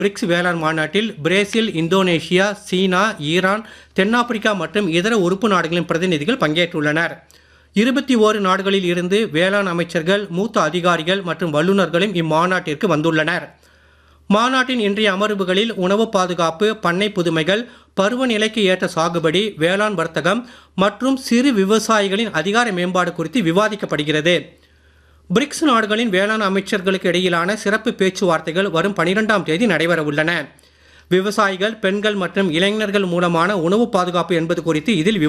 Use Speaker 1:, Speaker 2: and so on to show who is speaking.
Speaker 1: BRICS வேளாண் மாநாட்டில் Brazil Indonesia சீனா Iran தென்னாப்பிரிக்கா மற்றும் இதர உறுப்பு நாடுகளின் பிரதிநிதிகள் பங்கேற்றுள்ளனர் இருபத்தி ஓரு நாடுகளில் இருந்து வேளாண் அமைச்சர்கள் மூத்த அதிகாரிகள் மற்றும் வல்லுநர்களும் இம்மாநாட்டிற்கு வந்துள்ளனர் மாநாட்டின் இன்றைய அமர்வுகளில் உணவு பாதுகாப்பு பண்ணை புதுமைகள் பருவநிலைக்கு ஏற்ற சாகுபடி வேளாண் வர்த்தகம் மற்றும் சிறு விவசாயிகளின் அதிகார மேம்பாடு குறித்து விவாதிக்கப்படுகிறது பிரிக்ஸ் நாடுகளின் வேளாண் அமைச்சர்களுக்கு இடையிலான சிறப்பு பேச்சுவார்த்தைகள் வரும் பனிரெண்டாம் தேதி நடைபெறவுள்ளன விவசாயிகள் பெண்கள் மற்றும் இளைஞர்கள் மூலமான உணவு பாதுகாப்பு என்பது குறித்து இதில்